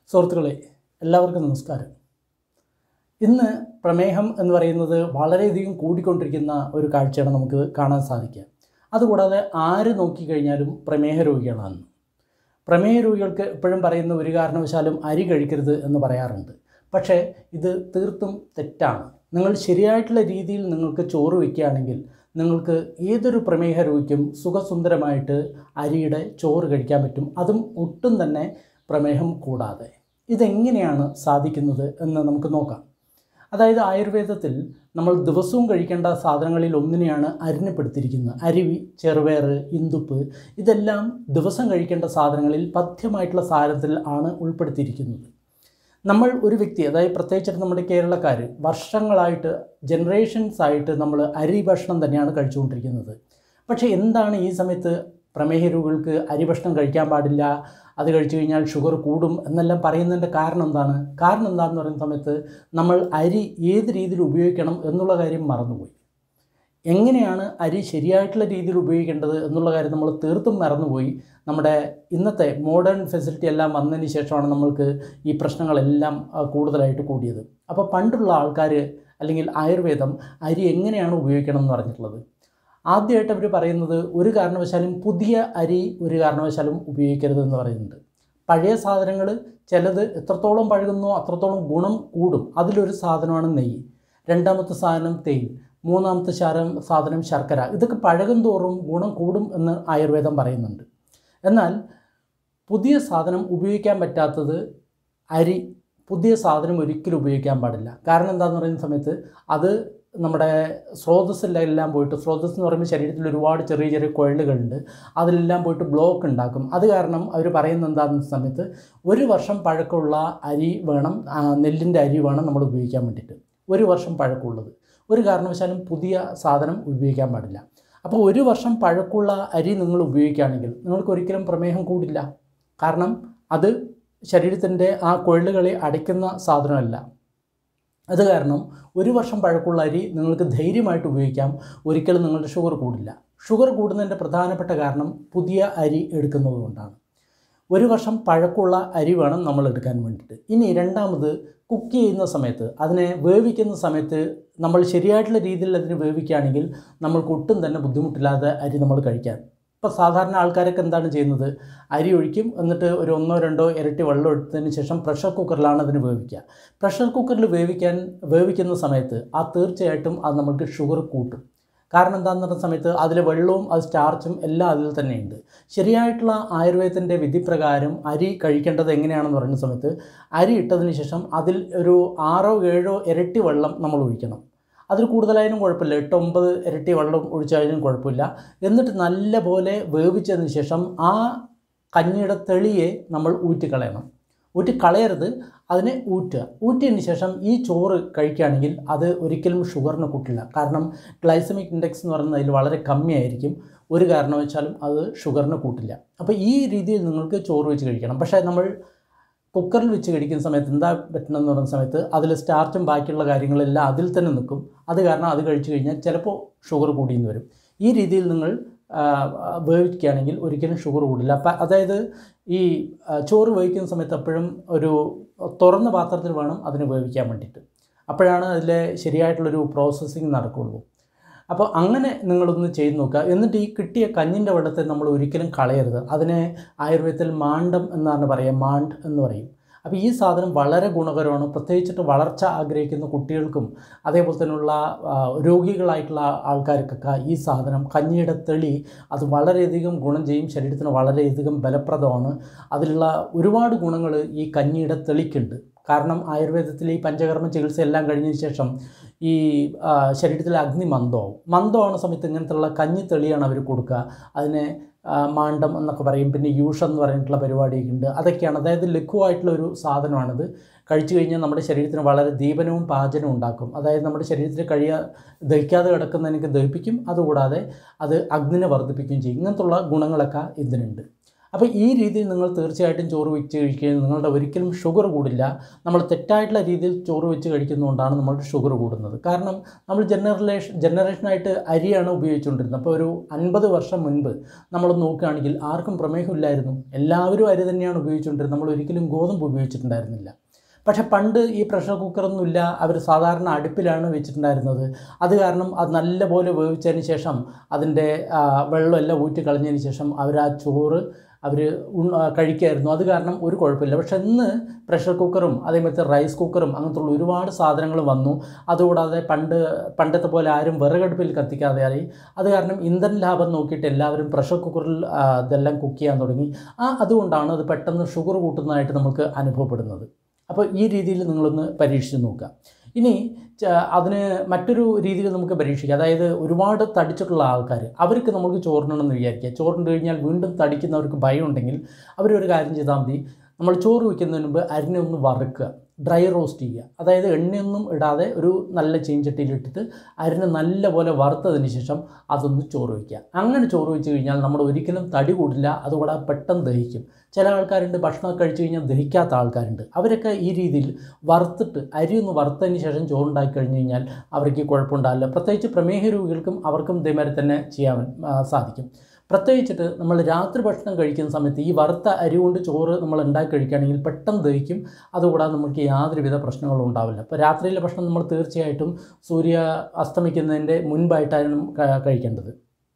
സുഹൃത്തുക്കളെ എല്ലാവർക്കും നമസ്കാരം ഇന്ന് പ്രമേഹം എന്ന് പറയുന്നത് വളരെയധികം കൂടിക്കൊണ്ടിരിക്കുന്ന ഒരു കാഴ്ചയാണ് നമുക്ക് കാണാൻ സാധിക്കുക അതുകൂടാതെ ആര് നോക്കിക്കഴിഞ്ഞാലും പ്രമേഹ രോഗികളാണ് പ്രമേഹ രോഗികൾക്ക് എപ്പോഴും പറയുന്ന ഒരു കാരണവശാലും അരി കഴിക്കരുത് എന്ന് പറയാറുണ്ട് പക്ഷേ ഇത് തീർത്തും തെറ്റാണ് നിങ്ങൾ ശരിയായിട്ടുള്ള രീതിയിൽ നിങ്ങൾക്ക് ചോറ് വയ്ക്കുകയാണെങ്കിൽ നിങ്ങൾക്ക് ഏതൊരു പ്രമേഹ രോഗിക്കും സുഖസുന്ദരമായിട്ട് അരിയുടെ ചോറ് കഴിക്കാൻ പറ്റും അതും ഒട്ടും തന്നെ പ്രമേഹം കൂടാതെ ഇതെങ്ങനെയാണ് സാധിക്കുന്നത് എന്ന് നമുക്ക് നോക്കാം അതായത് ആയുർവേദത്തിൽ നമ്മൾ ദിവസവും കഴിക്കേണ്ട സാധനങ്ങളിൽ ഒന്നിനെയാണ് അരിഞ്ഞപ്പെടുത്തിയിരിക്കുന്നത് അരുവി ചെറുപയർ ഇന്തുപ്പ് ഇതെല്ലാം ദിവസം കഴിക്കേണ്ട സാധനങ്ങളിൽ പഥ്യമായിട്ടുള്ള സാധനത്തിൽ ആണ് ഉൾപ്പെടുത്തിയിരിക്കുന്നത് നമ്മൾ ഒരു വ്യക്തി അതായത് പ്രത്യേകിച്ചിട്ട് നമ്മുടെ കേരളക്കാർ വർഷങ്ങളായിട്ട് ജനറേഷൻസ് ആയിട്ട് നമ്മൾ അരി ഭക്ഷണം തന്നെയാണ് കഴിച്ചുകൊണ്ടിരിക്കുന്നത് പക്ഷേ എന്താണ് ഈ സമയത്ത് പ്രമേഹ രോഗികൾക്ക് അരി ഭക്ഷണം കഴിക്കാൻ പാടില്ല അത് കഴിച്ചു കഴിഞ്ഞാൽ ഷുഗർ കൂടും എന്നെല്ലാം പറയുന്നതിൻ്റെ കാരണം എന്താണ് കാരണം എന്താണെന്ന് പറയുന്ന സമയത്ത് നമ്മൾ അരി ഏത് രീതിയിൽ ഉപയോഗിക്കണം എന്നുള്ള കാര്യം മറന്നുപോയി എങ്ങനെയാണ് അരി ശരിയായിട്ടുള്ള രീതിയിൽ ഉപയോഗിക്കേണ്ടത് എന്നുള്ള കാര്യം നമ്മൾ തീർത്തും മറന്നുപോയി നമ്മുടെ ഇന്നത്തെ മോഡേൺ ഫെസിലിറ്റി എല്ലാം വന്നതിന് ശേഷമാണ് നമ്മൾക്ക് ഈ പ്രശ്നങ്ങളെല്ലാം ആ, കൂടുതലായിട്ട് കൂടിയത് അപ്പോൾ പണ്ടുള്ള ആൾക്കാർ അല്ലെങ്കിൽ ആയുർവേദം അരി എങ്ങനെയാണ് ഉപയോഗിക്കണം എന്ന് പറഞ്ഞിട്ടുള്ളത് ആദ്യമായിട്ട് അവർ പറയുന്നത് ഒരു കാരണവശാലും പുതിയ അരി ഒരു കാരണവശാലും ഉപയോഗിക്കരുത് എന്ന് പറയുന്നുണ്ട് പഴയ സാധനങ്ങൾ ചിലത് എത്രത്തോളം പഴകുന്നോ അത്രത്തോളം ഗുണം കൂടും അതിലൊരു സാധനമാണ് നെയ്യ് രണ്ടാമത്തെ സാധനം തേൻ മൂന്നാമത്തെ ശാരം സാധനം ശർക്കര ഇതൊക്കെ പഴകും തോറും ഗുണം കൂടും എന്ന് ആയുർവേദം പറയുന്നുണ്ട് എന്നാൽ പുതിയ സാധനം ഉപയോഗിക്കാൻ പറ്റാത്തത് അരി പുതിയ സാധനം ഒരിക്കലും ഉപയോഗിക്കാൻ പാടില്ല കാരണം എന്താണെന്ന് പറയുന്ന സമയത്ത് അത് നമ്മുടെ സ്രോതസ്സിലെല്ലാം പോയിട്ട് സ്രോതസ് എന്ന് പറയുമ്പോൾ ശരീരത്തിൽ ഒരുപാട് ചെറിയ ചെറിയ കുഴലുകളുണ്ട് അതിലെല്ലാം പോയിട്ട് ബ്ലോക്ക് ഉണ്ടാക്കും അത് കാരണം അവർ പറയുന്നത് എന്താണെന്ന സമയത്ത് ഒരു വർഷം പഴക്കമുള്ള അരി വേണം ആ, നെല്ലിൻ്റെ അരി വേണം നമ്മൾ ഉപയോഗിക്കാൻ വേണ്ടിയിട്ട് ഒരു വർഷം പഴക്കമുള്ളത് ഒരു കാരണവശാലും പുതിയ സാധനം ഉപയോഗിക്കാൻ പാടില്ല അപ്പോൾ ഒരു വർഷം പഴക്കമുള്ള അരി നിങ്ങൾ ഉപയോഗിക്കുകയാണെങ്കിൽ നിങ്ങൾക്ക് ഒരിക്കലും പ്രമേഹം കൂടില്ല കാരണം അത് ശരീരത്തിൻ്റെ ആ കൊള്ളുകളെ അടയ്ക്കുന്ന സാധനമല്ല അത് കാരണം ഒരു വർഷം പഴക്കമുള്ള അരി നിങ്ങൾക്ക് ധൈര്യമായിട്ട് ഉപയോഗിക്കാം ഒരിക്കലും നിങ്ങളുടെ ഷുഗർ കൂടില്ല ഷുഗർ കൂടുന്നതിൻ്റെ പ്രധാനപ്പെട്ട കാരണം പുതിയ അരി എടുക്കുന്നത് കൊണ്ടാണ് ഒരു വർഷം പഴക്കമുള്ള അരി വേണം നമ്മൾ എടുക്കാൻ വേണ്ടിയിട്ട് ഇനി രണ്ടാമത് കുക്ക് ചെയ്യുന്ന സമയത്ത് അതിനെ വേവിക്കുന്ന സമയത്ത് നമ്മൾ ശരിയായിട്ടുള്ള രീതിയിൽ അതിനെ വേവിക്കുകയാണെങ്കിൽ നമ്മൾക്ക് ഒട്ടും തന്നെ ബുദ്ധിമുട്ടില്ലാതെ അരി നമ്മൾ കഴിക്കാൻ ഇപ്പോൾ സാധാരണ ആൾക്കാരൊക്കെ എന്താണ് ചെയ്യുന്നത് അരി ഒഴിക്കും എന്നിട്ട് ഒരു ഒന്നോ രണ്ടോ ഇരട്ടി വെള്ളം എടുത്തതിന് ശേഷം പ്രഷർ കുക്കറിലാണ് അതിന് വേവിക്കുക പ്രഷർ കുക്കറിൽ വേവിക്കാൻ വേവിക്കുന്ന സമയത്ത് ആ തീർച്ചയായിട്ടും അത് നമുക്ക് ഷുഗർ കൂട്ടും കാരണം എന്താണെന്ന് പറഞ്ഞ സമയത്ത് അതിലെ വെള്ളവും അത് സ്റ്റാർച്ചും എല്ലാം അതിൽ തന്നെയുണ്ട് ശരിയായിട്ടുള്ള ആയുർവേദത്തിൻ്റെ വിധിപ്രകാരം അരി കഴിക്കേണ്ടത് എങ്ങനെയാണെന്ന് പറയുന്ന സമയത്ത് അരി ഇട്ടതിന് ശേഷം അതിൽ ഒരു ആറോ ഏഴോ ഇരട്ടി വെള്ളം നമ്മൾ ഒഴിക്കണം അതിൽ കൂടുതലായാലും കുഴപ്പമില്ല എട്ട് ഒമ്പത് ഇരട്ടി വെള്ളം ഒഴിച്ചാലും കുഴപ്പമില്ല എന്നിട്ട് നല്ല പോലെ വേവിച്ചതിന് ശേഷം ആ കഞ്ഞിയുടെ തെളിയെ നമ്മൾ ഊറ്റിക്കളയണം ഊറ്റിക്കളയരുത് അതിനെ ഊറ്റുക ഊറ്റിയതിന് ശേഷം ഈ ചോറ് കഴിക്കുകയാണെങ്കിൽ അത് ഒരിക്കലും ഷുഗറിന് കൂട്ടില്ല കാരണം ഗ്ലൈസമിക് ഇൻഡെക്സ് എന്ന് പറയുന്നത് അതിൽ വളരെ കമ്മിയായിരിക്കും ഒരു കാരണവശാലും അത് ഷുഗറിന് കൂട്ടില്ല അപ്പോൾ ഈ രീതിയിൽ നിങ്ങൾക്ക് ചോറ് വെച്ച് കഴിക്കണം പക്ഷേ നമ്മൾ കുക്കറിൽ വെച്ച് കഴിക്കുന്ന സമയത്ത് എന്താ പറ്റണമെന്ന് പറയുന്ന സമയത്ത് അതിൽ സ്റ്റാർച്ചും ബാക്കിയുള്ള കാര്യങ്ങളെല്ലാം അതിൽ തന്നെ നിൽക്കും അത് കാരണം അത് കഴിച്ചു കഴിഞ്ഞാൽ ചിലപ്പോൾ ഷുഗർ കൂടിയെന്ന് വരും ഈ രീതിയിൽ നിങ്ങൾ ആ, വേവിക്കുകയാണെങ്കിൽ ഒരിക്കലും ഷുഗർ കൂടില്ല അപ്പം അതായത് ഈ ആ, ചോറ് വേവിക്കുന്ന സമയത്ത് എപ്പോഴും ഒരു തുറന്ന പാത്രത്തിൽ വേണം അതിന് വേവിക്കാൻ വേണ്ടിയിട്ട് അപ്പോഴാണ് അതിലെ ശരിയായിട്ടുള്ളൊരു പ്രോസസ്സിങ് നടക്കുകയുള്ളൂ അപ്പോൾ അങ്ങനെ നിങ്ങളൊന്ന് ചെയ്ത് നോക്കുക എന്നിട്ട് ഈ കിട്ടിയ കഞ്ഞിൻ്റെ വെള്ളത്തെ നമ്മൾ ഒരിക്കലും കളയരുത് അതിനെ ആയുർവേദത്തിൽ മാണ്ടം എന്നാണ് പറയുക മാണ്ട് എന്ന് പറയും അപ്പോൾ ഈ സാധനം വളരെ ഗുണകരമാണ് പ്രത്യേകിച്ചിട്ട് വളർച്ച ആഗ്രഹിക്കുന്ന കുട്ടികൾക്കും അതേപോലെ തന്നെയുള്ള ആ, രോഗികളായിട്ടുള്ള ആൾക്കാർക്കൊക്കെ ഈ സാധനം കഞ്ഞിയുടെ തെളി അത് വളരെയധികം ഗുണം ചെയ്യും ശരീരത്തിന് വളരെയധികം ബലപ്രദമാണ് അതിലുള്ള ഒരുപാട് ഗുണങ്ങൾ ഈ കഞ്ഞിയുടെ തെളിക്കുണ്ട് കാരണം ആയുർവേദത്തിൽ ഈ പഞ്ചകർമ്മ ചികിത്സ എല്ലാം കഴിഞ്ഞതിന് ശേഷം ഈ ആ, ശരീരത്തിലെ അഗ്നി മന്ദമാവും മന്ദമാവുന്ന സമയത്ത് ഇങ്ങനത്തുള്ള കഞ്ഞി തെളിയാണ് അവർ കൊടുക്കുക അതിനെ ആ, മാണ്ടം എന്നൊക്കെ പറയും പിന്നെ യൂഷ എന്ന് പറഞ്ഞിട്ടുള്ള പരിപാടിയൊക്കെ ഉണ്ട് അതൊക്കെയാണ് അതായത് ലഘുവായിട്ടുള്ള ഒരു സാധനമാണിത് കഴിച്ചു കഴിഞ്ഞാൽ നമ്മുടെ ശരീരത്തിന് വളരെ ദീപനവും പാചനവും ഉണ്ടാക്കും അതായത് നമ്മുടെ ശരീരത്തിൽ കഴിയ ദഹിക്കാതെ കിടക്കുന്നതിനൊക്കെ ദഹിപ്പിക്കും അതുകൂടാതെ അത് അഗ്നിനെ വർദ്ധിപ്പിക്കുകയും ചെയ്യും ഇങ്ങനത്തുള്ള ഗുണങ്ങളൊക്കെ ഇതിനുണ്ട് അപ്പോൾ ഈ രീതിയിൽ നിങ്ങൾ തീർച്ചയായിട്ടും ചോറ് വെച്ച് കഴിക്കുകയും നിങ്ങളുടെ ഒരിക്കലും ഷുഗർ കൂടില്ല നമ്മൾ തെറ്റായിട്ടുള്ള രീതിയിൽ ചോറ് വെച്ച് കഴിക്കുന്നതുകൊണ്ടാണ് നമ്മളുടെ ഷുഗർ കൂടുന്നത് കാരണം നമ്മൾ ജനറേഷൻ ജനറേഷനായിട്ട് അരിയാണ് ഉപയോഗിച്ചുകൊണ്ടിരുന്നത് അപ്പോൾ ഒരു അൻപത് വർഷം മുൻപ് നമ്മൾ നോക്കുകയാണെങ്കിൽ ആർക്കും പ്രമേഹമില്ലായിരുന്നു എല്ലാവരും അരി തന്നെയാണ് ഉപയോഗിച്ചുകൊണ്ടിരുന്നത് നമ്മൾ ഒരിക്കലും ഗോതമ്പ് ഉപയോഗിച്ചിട്ടുണ്ടായിരുന്നില്ല പക്ഷെ പണ്ട് ഈ പ്രഷർ കുക്കറൊന്നുമില്ല അവർ സാധാരണ അടുപ്പിലാണ് വെച്ചിട്ടുണ്ടായിരുന്നത് അത് കാരണം അത് നല്ലപോലെ വേവിച്ചതിന് ശേഷം അതിൻ്റെ ആ, വെള്ളമെല്ലാം ഊറ്റി കളഞ്ഞതിന് ശേഷം അവർ ആ ചോറ് അവർ കഴിക്കുമായിരുന്നു അത് കാരണം ഒരു കുഴപ്പമില്ല പക്ഷെ ഇന്ന് പ്രഷർ കുക്കറും അതേപോലത്തെ റൈസ് കുക്കറും അങ്ങനത്തുള്ള ഒരുപാട് സാധനങ്ങൾ വന്നു അതുകൂടാതെ പണ്ട് പണ്ടത്തെ പോലെ ആരും വിറകടുപ്പിൽ കത്തിക്കാതെ ആയി അത് കാരണം ഇന്ധന ലാഭം നോക്കിയിട്ട് എല്ലാവരും പ്രഷർ കുക്കറിൽ ആ, ഇതെല്ലാം കുക്ക് ചെയ്യാൻ തുടങ്ങി ആ അതുകൊണ്ടാണ് അത് പെട്ടെന്ന് ഷുഗർ കൂട്ടുന്നതായിട്ട് നമുക്ക് അനുഭവപ്പെടുന്നത് അപ്പോൾ ഈ രീതിയിൽ നിങ്ങളൊന്ന് പരീക്ഷിച്ച് നോക്കുക ഇനി ച- അതിന് മറ്റൊരു രീതിയിൽ നമുക്ക് പരീക്ഷിക്കാം അതായത് ഒരുപാട് തടിച്ചിട്ടുള്ള ആൾക്കാർ അവർക്ക് നമുക്ക് ചോറിനണമെന്ന് വിചാരിക്കുക ചോറിന് കഴിഞ്ഞാൽ വീണ്ടും തടിക്കുന്നവർക്ക് ഭയം ഉണ്ടെങ്കിൽ അവരൊരു കാര്യം ചെയ്താൽ മതി നമ്മൾ ചോറ് വയ്ക്കുന്നതിന് മുമ്പ് അരിനെ ഒന്ന് വറുക്കുക ഡ്രൈ റോസ്റ്റ് ചെയ്യുക അതായത് എണ്ണയൊന്നും ഇടാതെ ഒരു നല്ല ചീഞ്ചട്ടിയിലിട്ടിട്ട് അരിനെ നല്ലപോലെ വറുത്തതിന് ശേഷം അതൊന്ന് ചോറ് വയ്ക്കുക അങ്ങനെ ചോറ് വെച്ച് കഴിഞ്ഞാൽ നമ്മൾ ഒരിക്കലും തടി കൂടില്ല അതുകൂടാതെ പെട്ടെന്ന് ദഹിക്കും ചില ആൾക്കാരുണ്ട് ഭക്ഷണം കഴിച്ചു കഴിഞ്ഞാൽ ദഹിക്കാത്ത ആൾക്കാരുണ്ട് അവരൊക്കെ ഈ രീതിയിൽ വറുത്തിട്ട് അരി ഒന്ന് വറുത്തതിന് ശേഷം ചോറുണ്ടാക്കി കഴിഞ്ഞ് കഴിഞ്ഞാൽ അവർക്ക് കുഴപ്പമുണ്ടാവില്ല പ്രത്യേകിച്ച് പ്രമേഹ രോഗികൾക്കും അവർക്കും ഇതേമാതിരി തന്നെ ചെയ്യാൻ ആ, സാധിക്കും പ്രത്യേകിച്ചിട്ട് നമ്മൾ രാത്രി ഭക്ഷണം കഴിക്കുന്ന സമയത്ത് ഈ വറുത്ത അരി കൊണ്ട് ചോറ് നമ്മൾ ഉണ്ടാക്കി കഴിക്കുകയാണെങ്കിൽ പെട്ടെന്ന് ദഹിക്കും അതുകൂടാതെ നമുക്ക് യാതൊരുവിധ പ്രശ്നങ്ങളും ഉണ്ടാവില്ല അപ്പോൾ രാത്രിയിലെ ഭക്ഷണം നമ്മൾ തീർച്ചയായിട്ടും സൂര്യ അസ്തമിക്കുന്നതിൻ്റെ മുൻപായിട്ടാണ് ക- കഴിക്കേണ്ടത്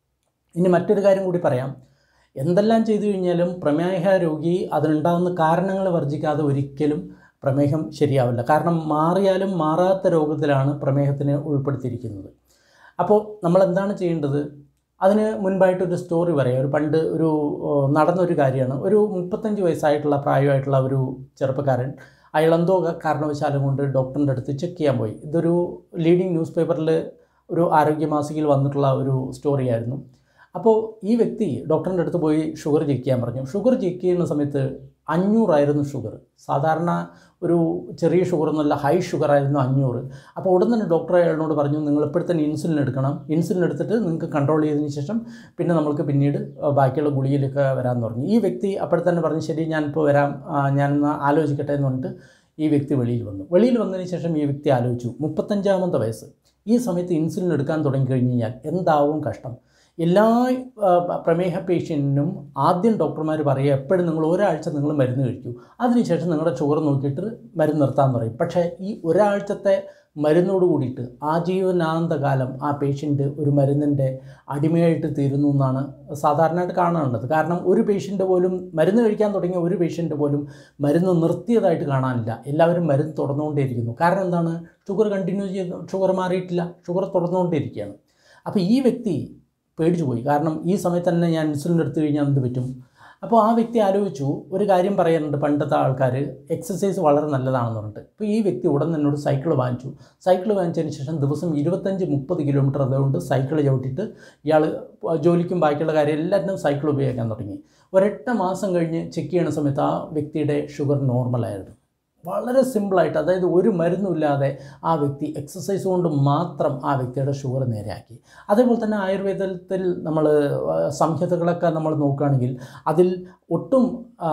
ഇനി മറ്റൊരു കാര്യം കൂടി പറയാം എന്തെല്ലാം ചെയ്തു കഴിഞ്ഞാലും പ്രമേഹ രോഗി അതിനുണ്ടാകുന്ന കാരണങ്ങൾ വർജിക്കാതെ ഒരിക്കലും പ്രമേഹം ശരിയാവില്ല കാരണം മാറിയാലും മാറാത്ത രോഗത്തിലാണ് പ്രമേഹത്തിനെ ഉൾപ്പെടുത്തിയിരിക്കുന്നത് അപ്പോൾ നമ്മൾ എന്താണ് ചെയ്യേണ്ടത് അതിന് മുൻപായിട്ടൊരു സ്റ്റോറി പറയാം ഒരു പണ്ട് ഒരു ഓ, നടന്നൊരു കാര്യമാണ് ഒരു മുപ്പത്തഞ്ച് വയസ്സായിട്ടുള്ള പ്രായമായിട്ടുള്ള ഒരു ചെറുപ്പക്കാരൻ അയാൾ എന്തോ കാരണവശാലും കൊണ്ട് ഡോക്ടറിൻ്റെ അടുത്ത് ചെക്ക് ചെയ്യാൻ പോയി ഇതൊരു ലീഡിങ് ന്യൂസ് പേപ്പറിൽ ഒരു ആരോഗ്യ മാസികയിൽ വന്നിട്ടുള്ള ഒരു സ്റ്റോറിയായിരുന്നു അപ്പോൾ ഈ വ്യക്തി ഡോക്ടറിൻ്റെ അടുത്ത് പോയി ഷുഗർ ചെക്ക് ചെയ്യാൻ പറഞ്ഞു ഷുഗർ ചെക്ക് ചെയ്യുന്ന സമയത്ത് അഞ്ഞൂറായിരുന്നു ഷുഗർ സാധാരണ ഒരു ചെറിയ ഷുഗർ എന്നല്ല ഹൈ ഷുഗർ ആയിരുന്നു അഞ്ഞൂറ് അപ്പോൾ ഉടൻ തന്നെ ഡോക്ടർ അയാളോട് പറഞ്ഞു നിങ്ങൾ ഇപ്പോഴത്തന്നെ ഇൻസുലിൻ എടുക്കണം ഇൻസുലിൻ എടുത്തിട്ട് നിങ്ങൾക്ക് കൺട്രോൾ ചെയ്തതിന് ശേഷം പിന്നെ നമ്മൾക്ക് പിന്നീട് ആ, ബാക്കിയുള്ള ഗുളികയിലൊക്കെ വരാമെന്ന് പറഞ്ഞു ഈ വ്യക്തി അപ്പോഴത്തന്നെ പറഞ്ഞു ശരി ഞാനിപ്പോൾ വരാം ആ, ഞാനൊന്ന് ആലോചിക്കട്ടെ എന്ന് പറഞ്ഞിട്ട് ഈ വ്യക്തി വെളിയിൽ വന്നു വെളിയിൽ വന്നതിന് ശേഷം ഈ വ്യക്തി ആലോചിച്ചു മുപ്പത്തഞ്ചാമത്തെ വയസ്സ് ഈ സമയത്ത് ഇൻസുലിൻ എടുക്കാൻ തുടങ്ങി കഴിഞ്ഞ് കഴിഞ്ഞാൽ എന്താവും കഷ്ടം എല്ലാ ആ, പ്രമേഹ പേഷ്യൻറ്റിനും ആദ്യം ഡോക്ടർമാർ പറയുക എപ്പോഴും നിങ്ങൾ ഒരാഴ്ച നിങ്ങൾ മരുന്ന് കഴിക്കൂ അതിനുശേഷം നിങ്ങളുടെ ഷുഗർ നോക്കിയിട്ട് മരുന്ന് നിർത്താമെന്ന് പറയും പക്ഷേ ഈ ഒരാഴ്ചത്തെ മരുന്നോട് കൂടിയിട്ട് ആജീവനാന്തകാലം ആ പേഷ്യൻ്റ് ഒരു മരുന്നിൻ്റെ അടിമയായിട്ട് തീരുന്നു എന്നാണ് സാധാരണയായിട്ട് കാണാനുള്ളത് കാരണം ഒരു പേഷ്യൻ്റ് പോലും മരുന്ന് കഴിക്കാൻ തുടങ്ങിയ ഒരു പേഷ്യൻ്റ് പോലും മരുന്ന് നിർത്തിയതായിട്ട് കാണാനില്ല എല്ലാവരും മരുന്ന് തുടർന്നുകൊണ്ടേയിരിക്കുന്നു കാരണം എന്താണ് ഷുഗർ കണ്ടിന്യൂ ചെയ്ത് ഷുഗർ മാറിയിട്ടില്ല ഷുഗർ തുടർന്നുകൊണ്ടേയിരിക്കുകയാണ് അപ്പോൾ ഈ വ്യക്തി പേടിച്ചു പോയി കാരണം ഈ സമയത്ത് തന്നെ ഞാൻ ഇൻസുലിൻ എടുത്തു കഴിഞ്ഞാൽ എന്ത് പറ്റും അപ്പോൾ ആ വ്യക്തി ആലോചിച്ചു ഒരു കാര്യം പറയാനുണ്ട് പണ്ടത്തെ ആൾക്കാർ എക്സസൈസ് വളരെ നല്ലതാണെന്ന് പറഞ്ഞിട്ട് ഇപ്പോൾ ഈ വ്യക്തി ഉടൻ തന്നെ ഒരു സൈക്കിൾ വാങ്ങിച്ചു സൈക്കിൾ വാങ്ങിച്ചതിന് ശേഷം ദിവസം ഇരുപത്തഞ്ച് മുപ്പത് കിലോമീറ്റർ അതുകൊണ്ട് സൈക്കിൾ ചവിട്ടിയിട്ട് ഇയാൾ ജോലിക്കും ബാക്കിയുള്ള കാര്യം എല്ലാത്തിനും സൈക്കിൾ ഉപയോഗിക്കാൻ തുടങ്ങി ഒരെട്ട് മാസം കഴിഞ്ഞ് ചെക്ക് ചെയ്യുന്ന സമയത്ത് ആ വ്യക്തിയുടെ ഷുഗർ നോർമലായിരുന്നു വളരെ സിമ്പിളായിട്ട് അതായത് ഒരു മരുന്നുമില്ലാതെ ആ വ്യക്തി എക്സസൈസ് കൊണ്ട് മാത്രം ആ വ്യക്തിയുടെ ഷുഗർ നേരെയാക്കി അതേപോലെ തന്നെ ആയുർവേദത്തിൽ നമ്മൾ സംഹിതകളൊക്കെ നമ്മൾ നോക്കുകയാണെങ്കിൽ അതിൽ ഒട്ടും ആ,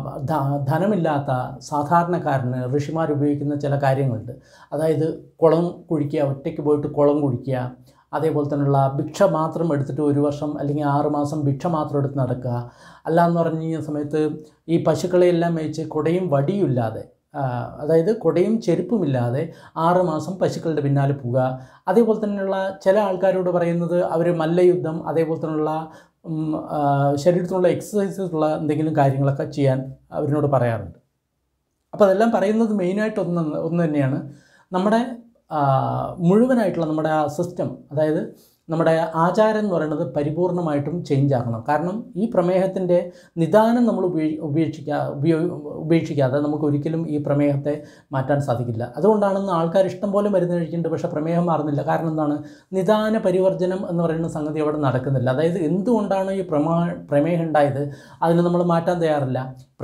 ധ- ധനമില്ലാത്ത സാധാരണക്കാരന് ഋഷിമാർ ഉപയോഗിക്കുന്ന ചില കാര്യങ്ങളുണ്ട് അതായത് കുളം കുഴിക്കുക ഒറ്റയ്ക്ക് പോയിട്ട് കുളം കുഴിക്കുക അതേപോലെ തന്നെയുള്ള ഭിക്ഷ മാത്രം എടുത്തിട്ട് ഒരു വർഷം അല്ലെങ്കിൽ ആറ് മാസം ഭിക്ഷ മാത്രം എടുത്ത് നടക്കുക അല്ലാന്ന് പറഞ്ഞു കഴിഞ്ഞ സമയത്ത് ഈ പശുക്കളെയെല്ലാം മേയിച്ച് കുടയും വടിയുമില്ലാതെ ആ, അതായത് കുടയും ചെരുപ്പുമില്ലാതെ ആറ് മാസം പശുക്കളുടെ പിന്നാലെ പോവുക അതേപോലെ തന്നെയുള്ള ചില ആൾക്കാരോട് പറയുന്നത് അവർ മല്ലയുദ്ധം അതേപോലെ തന്നെയുള്ള ഉം, ആ, ശരീരത്തിനുള്ള എക്സസൈസസ് ഉള്ള എന്തെങ്കിലും കാര്യങ്ങളൊക്കെ ചെയ്യാൻ അവരിനോട് പറയാറുണ്ട് അപ്പോൾ അതെല്ലാം പറയുന്നത് മെയിനായിട്ട് ഒന്ന് ഒന്ന് തന്നെയാണ് നമ്മുടെ ആ, മുഴുവനായിട്ടുള്ള നമ്മുടെ ആ സിസ്റ്റം അതായത് നമ്മുടെ ആചാരം എന്ന് പറയുന്നത് പരിപൂർണമായിട്ടും ചേഞ്ച് ആക്കണം കാരണം ഈ പ്രമേഹത്തിൻ്റെ നിദാനം നമ്മൾ ഉപേക്ഷ ഉപേക്ഷിക്കാ ഉപയോ ഉപേക്ഷിക്കാതെ നമുക്ക് ഒരിക്കലും ഈ പ്രമേഹത്തെ മാറ്റാൻ സാധിക്കില്ല അതുകൊണ്ടാണ് ഇന്ന് ആൾക്കാർ ഇഷ്ടം പോലെ മരുന്ന് കഴിക്കുന്നുണ്ട് പക്ഷേ പ്രമേഹം മാറുന്നില്ല കാരണം എന്താണ് നിദാന പരിവർജനം എന്ന് പറയുന്ന സംഗതി അവിടെ നടക്കുന്നില്ല അതായത് എന്തുകൊണ്ടാണ് ഈ പ്രമാ പ്രമേഹം ഉണ്ടായത് അതിന് നമ്മൾ മാറ്റാൻ തയ്യാറില്ല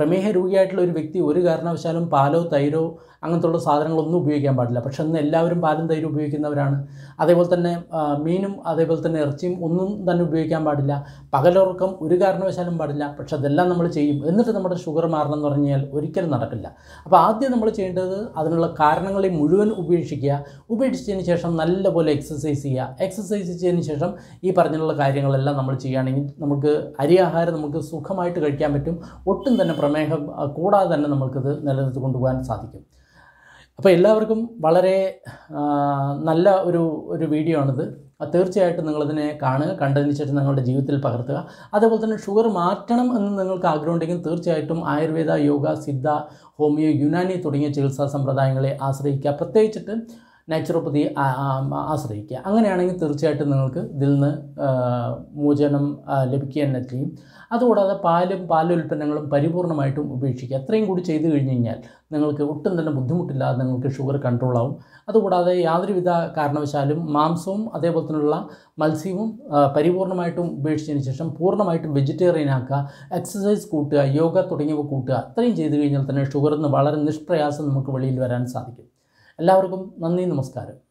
പ്രമേഹ രോഗിയായിട്ടുള്ള ഒരു വ്യക്തി ഒരു കാരണവശാലും പാലോ തൈരോ അങ്ങനത്തുള്ള സാധനങ്ങളൊന്നും ഉപയോഗിക്കാൻ പാടില്ല പക്ഷെ അന്ന് എല്ലാവരും പാലും തൈരും ഉപയോഗിക്കുന്നവരാണ് അതേപോലെ തന്നെ ആ, മീനും അതേപോലെ തന്നെ ഇറച്ചിയും ഒന്നും തന്നെ ഉപയോഗിക്കാൻ പാടില്ല പകലുറക്കം ഒരു കാരണവശാലും പാടില്ല പക്ഷെ അതെല്ലാം നമ്മൾ ചെയ്യും എന്നിട്ട് നമ്മുടെ ഷുഗർ മാറണം എന്ന് പറഞ്ഞാൽ ഒരിക്കലും നടക്കില്ല അപ്പോൾ ആദ്യം നമ്മൾ ചെയ്യേണ്ടത് അതിനുള്ള കാരണങ്ങളെ മുഴുവൻ ഉപേക്ഷിക്കുക ഉപേക്ഷിച്ചതിന് ശേഷം നല്ലപോലെ എക്സസൈസ് ചെയ്യുക എക്സസൈസ് ചെയ്തതിന് ശേഷം ഈ പറഞ്ഞുള്ള കാര്യങ്ങളെല്ലാം നമ്മൾ ചെയ്യുകയാണെങ്കിൽ നമുക്ക് അരി ആഹാരം നമുക്ക് സുഖമായിട്ട് കഴിക്കാൻ പറ്റും ഒട്ടും തന്നെ പ്രമേഹം ആ, കൂടാതെ തന്നെ നമുക്കിത് നിലനിർത്തി കൊണ്ടുപോകാൻ സാധിക്കും അപ്പോൾ എല്ലാവർക്കും വളരെ ആ, നല്ല ഒരു ഒരു വീഡിയോ ആണിത് അത് തീർച്ചയായിട്ടും നിങ്ങളതിനെ കാണുക കണ്ടതിന് ശേഷം നിങ്ങളുടെ ജീവിതത്തിൽ പകർത്തുക അതേപോലെ തന്നെ ഷുഗർ മാറ്റണം എന്ന് നിങ്ങൾക്ക് ആഗ്രഹമുണ്ടെങ്കിൽ തീർച്ചയായിട്ടും ആയുർവേദ യോഗ സിദ്ധ ഹോമിയോ യുനാനി തുടങ്ങിയ ചികിത്സാ സമ്പ്രദായങ്ങളെ ആശ്രയിക്കുക പ്രത്യേകിച്ചിട്ട് നാച്ചുറോപ്പതി ആ- ആ- ആശ്രയിക്കുക അങ്ങനെയാണെങ്കിൽ തീർച്ചയായിട്ടും നിങ്ങൾക്ക് ഇതിൽ നിന്ന് ആ, മോചനം ആ, ലഭിക്കുക തന്നെ ചെയ്യും അതുകൂടാതെ പാലും പാലുൽപ്പന്നങ്ങളും പരിപൂർണമായിട്ടും ഉപേക്ഷിക്കുക അത്രയും കൂടി ചെയ്തു കഴിഞ്ഞ് കഴിഞ്ഞാൽ നിങ്ങൾക്ക് ഒട്ടും തന്നെ ബുദ്ധിമുട്ടില്ലാതെ നിങ്ങൾക്ക് ഷുഗർ കൺട്രോൾ ആവും അതുകൂടാതെ യാതൊരുവിധ കാരണവശാലും മാംസവും അതേപോലെ തന്നെയുള്ള മത്സ്യവും ആ, പരിപൂർണമായിട്ടും ഉപേക്ഷിച്ചതിന് ശേഷം പൂർണ്ണമായിട്ടും വെജിറ്റേറിയൻ ആക്കുക എക്സസൈസ് കൂട്ടുക യോഗ തുടങ്ങിയവ കൂട്ടുക അത്രയും ചെയ്തു കഴിഞ്ഞാൽ തന്നെ ഷുഗറിൽ നിന്ന് വളരെ നിഷ്പ്രയാസം നമുക്ക് വെളിയിൽ വരാൻ സാധിക്കും എല്ലാവർക്കും നന്ദി നമസ്കാരം